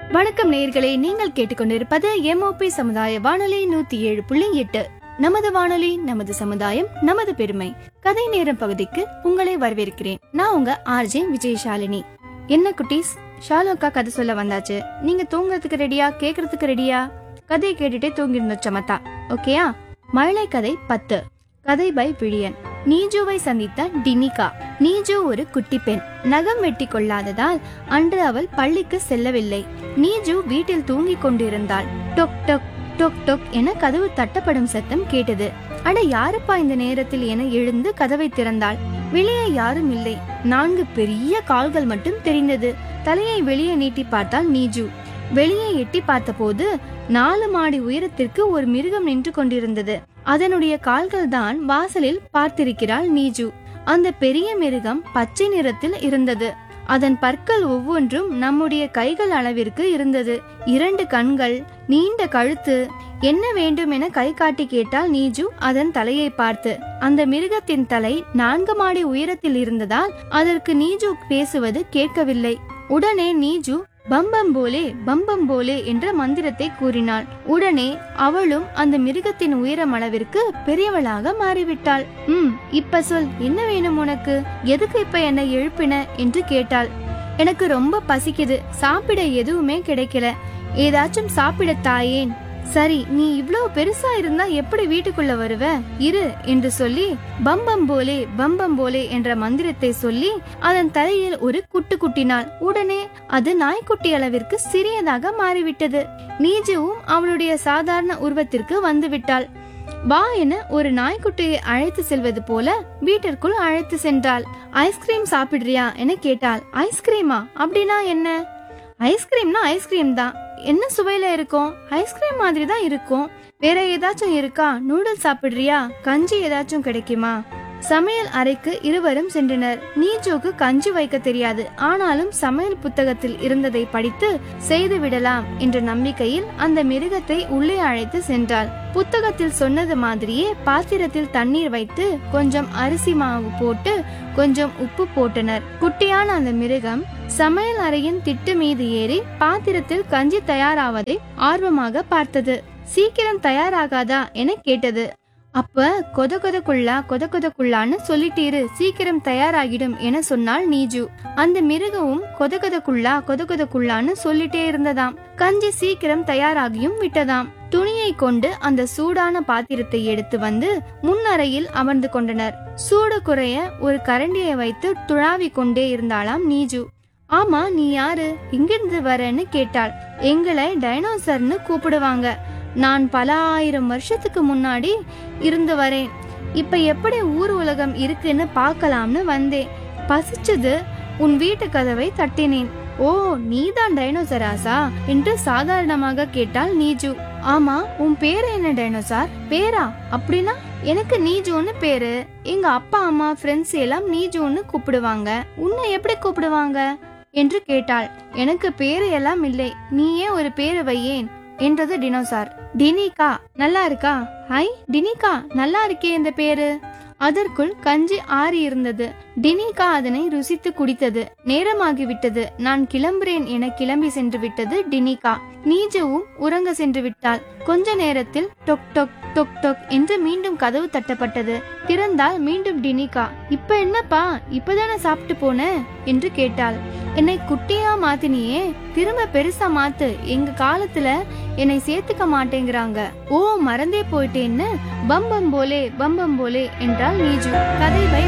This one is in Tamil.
வணக்கம் நேயர்களே நீங்கள் கேட்டுக்கொண்டிருப்பது எம்ஓபி சமுதாய வானொலி நூத்தி ஏழு புள்ளி எட்டு நமது வானொலி நமது சமுதாயம் நமது பெருமை கதை நேரம் பகுதிக்கு உங்களை வரவேற்கிறேன் நான் உங்க ஆர்ஜே விஜயசாலினி என்ன குட்டீஸ் ஷாலோக்கா கதை சொல்ல வந்தாச்சு நீங்க தூங்குறதுக்கு ரெடியா கேக்குறதுக்கு ரெடியா கதையை கேட்டுட்டே தூங்கிருந்தோம் சமத்தா ஓகேயா மழலை கதை பத்து கதை பை விழியன் நீஜுவை சந்தித்த டினிகா நீஜு ஒரு குட்டி பெண் நகம் வெட்டி கொள்ளாததால் அன்று அவள் பள்ளிக்கு செல்லவில்லை நீஜு வீட்டில் தூங்கிக் கொண்டிருந்தாள் டொக் டொக் டொக் டொக் என கதவு தட்டப்படும் சத்தம் கேட்டது அட யாருப்பா இந்த நேரத்தில் என எழுந்து கதவை திறந்தாள் வெளியே யாரும் இல்லை நான்கு பெரிய கால்கள் மட்டும் தெரிந்தது தலையை வெளியே நீட்டி பார்த்தால் நீஜு வெளியே எட்டி பார்த்தபோது நாலு மாடி உயரத்திற்கு ஒரு மிருகம் நின்று கொண்டிருந்தது அதனுடைய கால்கள் தான் வாசலில் பார்த்திருக்கிறாள் நீஜு அந்த பெரிய மிருகம் பச்சை நிறத்தில் இருந்தது அதன் பற்கள் ஒவ்வொன்றும் நம்முடைய கைகள் அளவிற்கு இருந்தது இரண்டு கண்கள் நீண்ட கழுத்து என்ன வேண்டும் என கை காட்டி கேட்டால் நீஜு அதன் தலையை பார்த்து அந்த மிருகத்தின் தலை நான்கு மாடி உயரத்தில் இருந்ததால் அதற்கு நீஜு பேசுவது கேட்கவில்லை உடனே நீஜு பம்பம் போலே பம்பம் போலே என்ற மந்திரத்தை கூறினாள் உடனே அவளும் அந்த மிருகத்தின் உயரம் அளவிற்கு பெரியவளாக மாறிவிட்டாள் ம் இப்ப சொல் என்ன வேணும் உனக்கு எதுக்கு இப்ப என்னை எழுப்பின என்று கேட்டாள் எனக்கு ரொம்ப பசிக்குது சாப்பிட எதுவுமே கிடைக்கல ஏதாச்சும் சாப்பிட தாயேன் சரி நீ இவ்ளோ பெருசா இருந்தா எப்படி வீட்டுக்குள்ள வருவ இரு என்று சொல்லி பம்பம் போலே பம்பம் போலே என்ற மந்திரத்தை சொல்லி அதன் தலையில் ஒரு குட்டு குட்டினாள் உடனே அது நாய்க்குட்டி அளவிற்கு சிறியதாக மாறிவிட்டது நீஜுவும் அவளுடைய சாதாரண உருவத்திற்கு வந்து விட்டாள் வா என ஒரு நாய்க்குட்டியை அழைத்து செல்வது போல வீட்டிற்குள் அழைத்து சென்றாள் ஐஸ்கிரீம் சாப்பிடுறியா என கேட்டாள் ஐஸ்கிரீமா அப்படின்னா என்ன ஐஸ்கிரீம்னா ஐஸ்கிரீம் தான் என்ன சுவையில இருக்கும் ஐஸ்கிரீம் மாதிரி தான் இருக்கும் வேற ஏதாச்சும் இருக்கா நூடுல்ஸ் சாப்பிடுறியா கஞ்சி ஏதாச்சும் கிடைக்குமா சமையல் அறைக்கு இருவரும் சென்றனர் நீஜோக்கு கஞ்சி வைக்க தெரியாது ஆனாலும் சமையல் புத்தகத்தில் இருந்ததை படித்து செய்து விடலாம் என்ற நம்பிக்கையில் அந்த மிருகத்தை உள்ளே அழைத்து சென்றாள் புத்தகத்தில் சொன்னது மாதிரியே பாத்திரத்தில் தண்ணீர் வைத்து கொஞ்சம் அரிசி மாவு போட்டு கொஞ்சம் உப்பு போட்டனர் குட்டியான அந்த மிருகம் சமையல் அறையின் திட்டு மீது ஏறி பாத்திரத்தில் கஞ்சி தயாராவதை ஆர்வமாக பார்த்தது சீக்கிரம் தயாராகாதா என கேட்டது அப்ப கொத கொதக்குள்ளா கொத கொதக்குள்ளான்னு சொல்லிட்டு இரு சீக்கிரம் தயாராகிடும் என சொன்னாள் நீஜு அந்த மிருகவும் கொத கொதக்குள்ளா கொத கொதக்குள்ளான்னு சொல்லிட்டே இருந்ததாம் கஞ்சி சீக்கிரம் தயாராகியும் விட்டதாம் துணியை கொண்டு அந்த சூடான பாத்திரத்தை எடுத்து வந்து முன்னறையில் அமர்ந்து கொண்டனர் சூடு குறைய ஒரு கரண்டியை வைத்து துழாவி கொண்டே இருந்தாளாம் நீஜு ஆமா நீ யாரு இங்கிருந்து வரேன்னு கேட்டாள் எங்களை டைனோசர்னு கூப்பிடுவாங்க நான் பல ஆயிரம் வருஷத்துக்கு முன்னாடி இருந்து வரேன் இப்ப எப்படி ஊர் உலகம் இருக்குன்னு பார்க்கலாம்னு வந்தேன் பசிச்சது உன் வீட்டு கதவை தட்டினேன் ஓ நீதான் டைனோசராசா என்று சாதாரணமாக கேட்டாள் நீஜு ஆமா உன் பேரு என்ன டைனோசார் பேரா அப்படின்னா எனக்கு நீஜுன்னு பேரு எங்க அப்பா அம்மா ஃப்ரெண்ட்ஸ் எல்லாம் நீஜுன்னு கூப்பிடுவாங்க உன்னை எப்படி கூப்பிடுவாங்க என்று கேட்டாள் எனக்கு பேரு எல்லாம் இல்லை நீயே ஒரு பேரு வையேன் என்றது டினோசார் டினிகா நல்லா இருக்கா ஹை டினிகா நல்லா இருக்கே இந்த பேரு அதற்குள் கஞ்சி ஆறி இருந்தது டினிகா அதனை ருசித்து குடித்தது நேரமாகிவிட்டது நான் கிளம்புறேன் என கிளம்பி சென்று விட்டது டினிகா நீஜுவும் உறங்க சென்று விட்டாள் கொஞ்ச நேரத்தில் டொக் டொக் டொக் டொக் என்று மீண்டும் கதவு தட்டப்பட்டது திறந்தால் மீண்டும் டினிகா இப்ப என்னப்பா இப்பதானே சாப்பிட்டு போன என்று கேட்டாள் என்னை குட்டியா மாத்தினியே திரும்ப பெருசா மாத்து எங்க காலத்துல என்னை சேர்த்துக்க மாட்டேங்கிறாங்க ஓ மறந்தே போயிட்டேன்னு பம்பம் போலே பம்பம் போலே என்றாள் நீஜு கதை பை